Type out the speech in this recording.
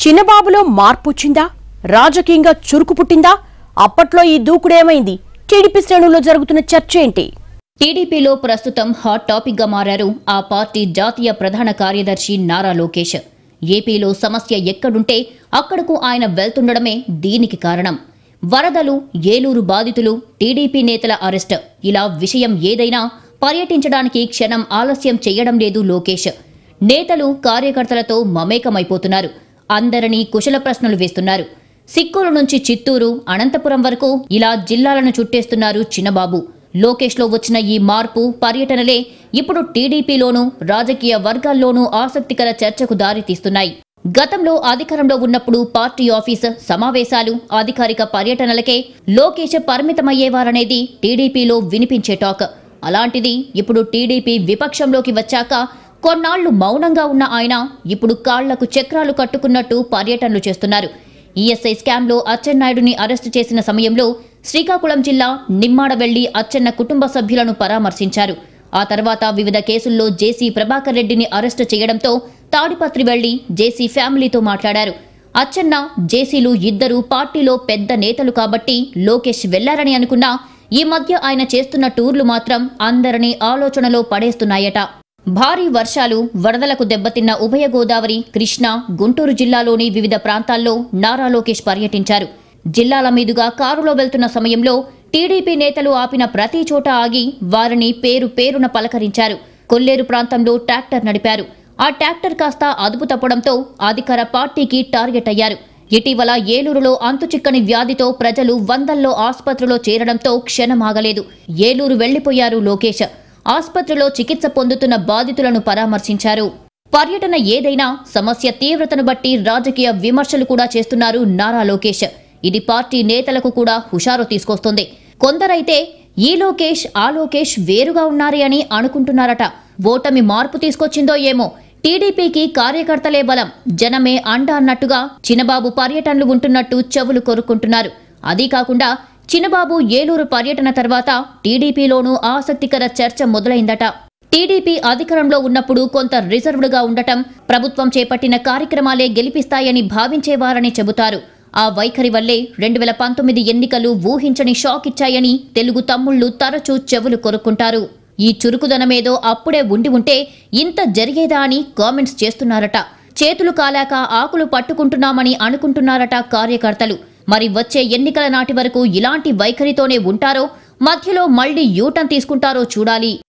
చిన్నబాబులో మార్పు వచ్చిందా రాజకీయంగా చురుకు పుట్టిందా అప్పట్లో ఈ దూకుడేమైంది టీడీపీ శ్రేణుల్లో జరుగుతున్న చర్చ ఏంటి టీడీపీలో ప్రస్తుతం హాట్ టాపిక్ గా మారారు ఆ పార్టీ జాతీయ ప్రధాన కార్యదర్శి నారా లోకేష్ ఏపీలో సమస్య ఎక్కడుంటే అక్కడకు ఆయన వెళ్తుండడమే దీనికి కారణం వరదలు ఏలూరు బాధితులు టీడీపీ నేతల అరెస్ట్ ఇలా విషయం ఏదైనా పర్యటించడానికి క్షణం ఆలస్యం చేయడం లేదు లోకేష్ నేతలు కార్యకర్తలతో మమేకమైపోతున్నారు అందరినీ కుశల ప్రశ్నలు వేస్తున్నారు సిక్కుల నుంచి చిత్తూరు అనంతపురం వరకు ఇలా జిల్లాలను చుట్టేస్తున్నారు చిన్నబాబు లోకేష్లో వచ్చిన ఈ మార్పు పర్యటనలే ఇప్పుడు టీడీపీలోనూ రాజకీయ వర్గాల్లోనూ ఆసక్తికర చర్చకు దారితీస్తున్నాయి గతంలో అధికారంలో ఉన్నప్పుడు పార్టీ ఆఫీస్ సమావేశాలు అధికారిక పర్యటనలకే లోకేష్ పరిమితమయ్యేవారనేది టీడీపీలో వినిపించే టాక్ అలాంటిది ఇప్పుడు టీడీపీ విపక్షంలోకి వచ్చాక కొన్నాళ్లు మౌనంగా ఉన్న ఆయన ఇప్పుడు కాళ్లకు చక్రాలు కట్టుకున్నట్టు పర్యటనలు చేస్తున్నారు ఈఎస్ఐ స్కామ్లో అచ్చెన్నాయుడుని అరెస్టు చేసిన సమయంలో శ్రీకాకుళం జిల్లా నిమ్మాడ వెళ్లి అచ్చెన్న కుటుంబ సభ్యులను పరామర్శించారు ఆ తర్వాత వివిధ కేసుల్లో జేసీ ప్రభాకర్ రెడ్డిని అరెస్టు చేయడంతో తాడిపత్రి వెళ్లి జేసీ ఫ్యామిలీతో మాట్లాడారు అచ్చెన్న జేసీలు ఇద్దరు పార్టీలో పెద్ద నేతలు కాబట్టి లోకేష్ వెళ్లారని అనుకున్నా ఈ మధ్య ఆయన చేస్తున్న టూర్లు మాత్రం అందరినీ ఆలోచనలో పడేస్తున్నాయట భారీ వర్షాలు వరదలకు దెబ్బతిన్న ఉభయ గోదావరి కృష్ణా గుంటూరు జిల్లాలోని వివిధ ప్రాంతాల్లో నారా లోకేష్ పర్యటించారు జిల్లాల మీదుగా కారులో వెళ్తున్న సమయంలో టీడీపీ నేతలు ఆపిన ప్రతి చోట ఆగి వారిని పేరు పేరున పలకరించారు కొల్లేరు ప్రాంతంలో ట్రాక్టర్ నడిపారు ఆ ట్రాక్టర్ కాస్త అదుపు తప్పడంతో అధికార పార్టీకి టార్గెట్ అయ్యారు ఇటీవల ఏలూరులో అంతుచిక్కని వ్యాధితో ప్రజలు వందల్లో ఆసుపత్రిలో చేరడంతో క్షణం ఆగలేదు ఏలూరు వెళ్లిపోయారు లోకేష్ ఆసుపత్రిలో చికిత్స పొందుతున్న బాధితులను పరామర్శించారు పర్యటన ఏదైనా సమస్య తీవ్రతను బట్టి రాజకీయ విమర్శలు కూడా చేస్తున్నారు నారా లోకేష్ ఇది పార్టీ నేతలకు కూడా హుషారు తీసుకొస్తుంది కొందరైతే ఈ లోకేష్ ఆ లోకేష్ వేరుగా ఉన్నారే అని అనుకుంటున్నారట ఓటమి మార్పు తీసుకొచ్చిందో ఏమో టీడీపీకి కార్యకర్తలే బలం జనమే అండ అన్నట్టుగా చిన్నబాబు పర్యటనలు ఉంటున్నట్టు చెవులు కొరుక్కుంటున్నారు అదీ కాకుండా చిన్నబాబు ఏలూరు పర్యటన తర్వాత టీడీపీలోనూ ఆసక్తికర చర్చ మొదలైందట టీడీపీ అధికారంలో ఉన్నప్పుడు కొంత రిజర్వ్డ్గా ఉండటం ప్రభుత్వం చేపట్టిన కార్యక్రమాలే గెలిపిస్తాయని భావించేవారని చెబుతారు ఆ వైఖరి వల్లే రెండు వేల పంతొమ్మిది ఎన్నికలు ఊహించని షాక్ ఇచ్చాయని తెలుగు తమ్ముళ్లు తరచూ చెవులు కొరుక్కుంటారు ఈ చురుకుదనమేదో అప్పుడే ఉండి ఉంటే ఇంత జరిగేదా అని కామెంట్స్ చేస్తున్నారట చేతులు కాలాక ఆకులు పట్టుకుంటున్నామని అనుకుంటున్నారట కార్యకర్తలు మరి వచ్చే ఎన్నికల నాటి వరకు ఇలాంటి వైఖరితోనే ఉంటారో మధ్యలో మళ్లీ యూటర్న్ తీసుకుంటారో చూడాలి